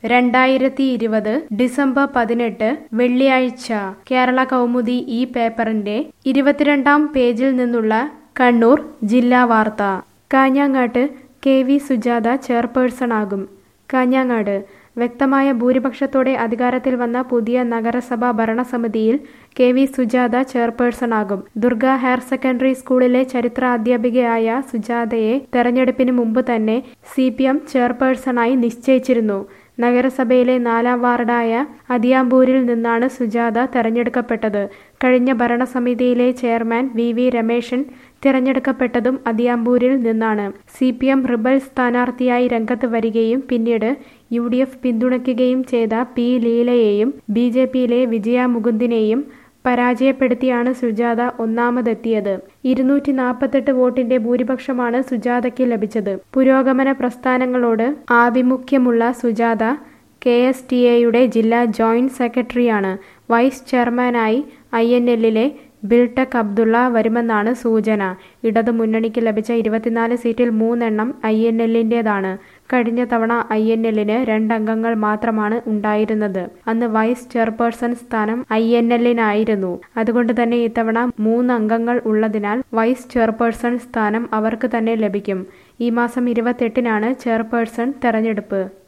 രണ്ടായിരത്തി ഇരുപത് ഡിസംബർ പതിനെട്ട് വെള്ളിയാഴ്ച കേരള കൗമുദി ഈ പേപ്പറിന്റെ ഇരുപത്തിരണ്ടാം പേജിൽ നിന്നുള്ള കണ്ണൂർ ജില്ലാ വാർത്ത കാഞ്ഞങ്ങാട്ട് കെ വി സുജാത ചെയർപേഴ്സണാകും കാഞ്ഞങ്ങാട് വ്യക്തമായ ഭൂരിപക്ഷത്തോടെ അധികാരത്തിൽ വന്ന പുതിയ നഗരസഭാ ഭരണസമിതിയിൽ കെ വി സുജാത ചെയർപേഴ്സണാകും ദുർഗ ഹയർ സെക്കൻഡറി സ്കൂളിലെ ചരിത്ര അധ്യാപികയായ സുജാതയെ തെരഞ്ഞെടുപ്പിന് മുമ്പ് തന്നെ സി പി എം ചെയർപേഴ്സണായി നിശ്ചയിച്ചിരുന്നു നഗരസഭയിലെ നാലാം വാർഡായ അതിയാമ്പൂരിൽ നിന്നാണ് സുജാത തെരഞ്ഞെടുക്കപ്പെട്ടത് കഴിഞ്ഞ ഭരണസമിതിയിലെ ചെയർമാൻ വി വി രമേശൻ തിരഞ്ഞെടുക്കപ്പെട്ടതും അതിയാമ്പൂരിൽ നിന്നാണ് സി പി എം റിബൽ സ്ഥാനാർത്ഥിയായി രംഗത്ത് വരികയും പിന്നീട് യു ഡി എഫ് പിന്തുണയ്ക്കുകയും ചെയ്ത പി ലീലയെയും ബി ജെ പിയിലെ വിജയ മുകുന്ദിനെയും പരാജയപ്പെടുത്തിയാണ് സുജാത ഒന്നാമതെത്തിയത് ഇരുന്നൂറ്റി നാൽപ്പത്തെട്ട് വോട്ടിന്റെ ഭൂരിപക്ഷമാണ് സുജാതയ്ക്ക് ലഭിച്ചത് പുരോഗമന പ്രസ്ഥാനങ്ങളോട് ആഭിമുഖ്യമുള്ള സുജാത കെ എസ് ടി എയുടെ ജില്ലാ ജോയിന്റ് സെക്രട്ടറിയാണ് വൈസ് ചെയർമാനായി ഐ എൻ എല്ലിലെ ബിൽടെക് അബ്ദുള്ള വരുമെന്നാണ് സൂചന ഇടതു മുന്നണിക്ക് ലഭിച്ച ഇരുപത്തിനാല് സീറ്റിൽ മൂന്നെണ്ണം ഐ എൻ എല്ലിൻ്റെതാണ് കഴിഞ്ഞ തവണ ഐ എൻ എല്ലിന് രണ്ടംഗങ്ങൾ മാത്രമാണ് ഉണ്ടായിരുന്നത് അന്ന് വൈസ് ചെയർപേഴ്സൺ സ്ഥാനം ഐ എൻ എല്ലിനായിരുന്നു അതുകൊണ്ട് തന്നെ ഇത്തവണ മൂന്ന് അംഗങ്ങൾ ഉള്ളതിനാൽ വൈസ് ചെയർപേഴ്സൺ സ്ഥാനം അവർക്ക് തന്നെ ലഭിക്കും ഈ മാസം ഇരുപത്തെട്ടിനാണ് ചെയർപേഴ്സൺ തെരഞ്ഞെടുപ്പ്